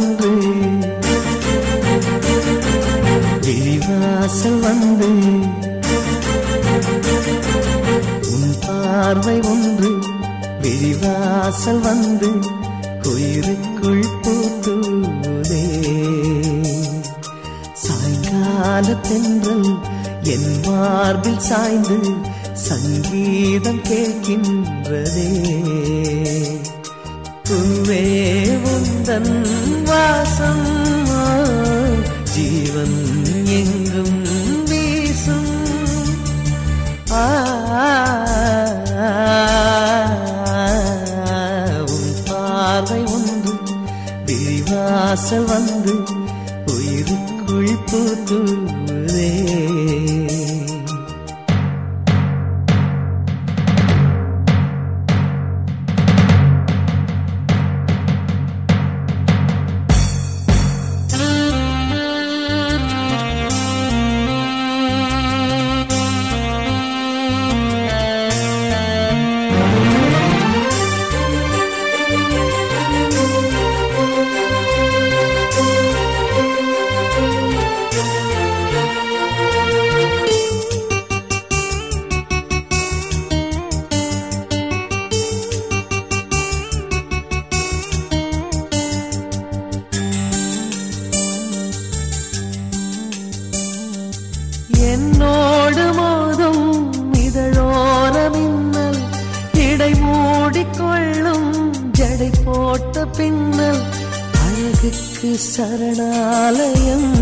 ஒன்று விழிவாசல் வந்து உன் பார்வை ஒன்று விழிவாசல் வந்து குயிருக்குள் பூத்துதே சாயங்கால தென்றல் என் மார்பில் சாய்ந்து சங்கீதம் கேட்கின்றதே பூவே உந்தன் வாசம் ஜீவன் எங்கும் வீசும் ஆ, உன் பார்வை ஒன்று விழிவாசல் வந்து உயிருக்குள் பூத்துதே என்னோடு மோதும் இதழோர மின்னல் இடை மூடிக்கொள்ளும் ஜடை போட்ட பின்னல் அழகுக்கு சரணாலயம்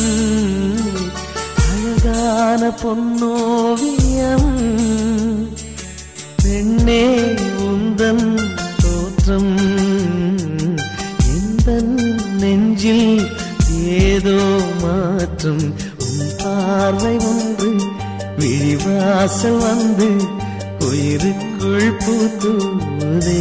அழகான பொன்னோவியம் பெண்ணே உந்தன் தோற்றம் எந்த நெஞ்சில் ஏதோ மாற்றம் உன் பார்வை ஒன்று விழிவாசல் வந்து உயிருக்குள் பூத்துதே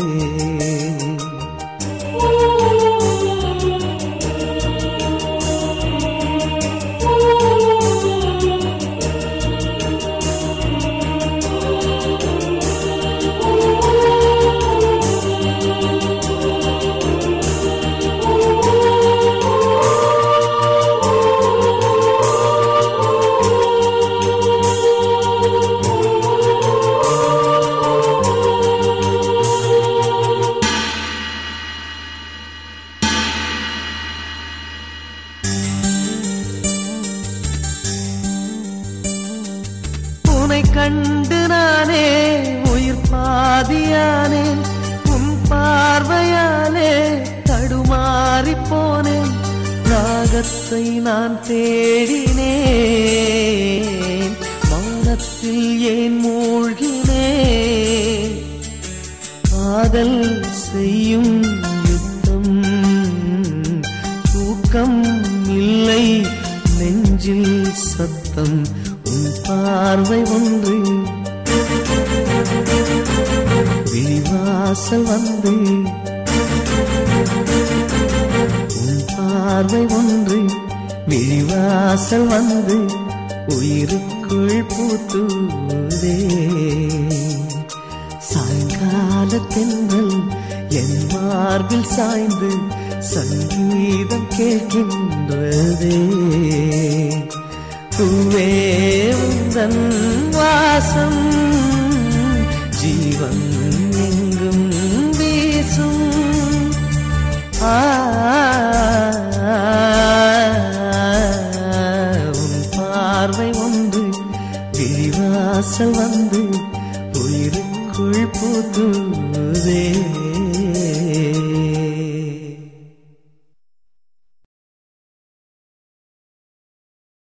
உனை கண்டு நானே உயிர் பாதியானேன் உன் பார்வையாலே தடுமாறி போனேன் ராகத்தை நான் தேடினேன் வானத்தில் ஏன் மூழ்கினேன் காதல் செய்யும் யுத்தம் தூக்கம் இல்லை நெஞ்சில் சத்தம் உன் பார்வை ஒன்று விழிவாசல் வந்து உன் பார்வை ஒன்று விழிவாசல் வந்து உயிருக்குள் பூத்துதே சாயங்கால தென்றல் என் மார்பில் சாய்ந்து சங்கீதம் கேட்கின்றதே பூவே உந்தன் வாசம் ஜீவன் எங்கும் வீசும் ஆ உன் பார்வை ஒன்று விழிவாசல் வந்து உயிருக்குள் புது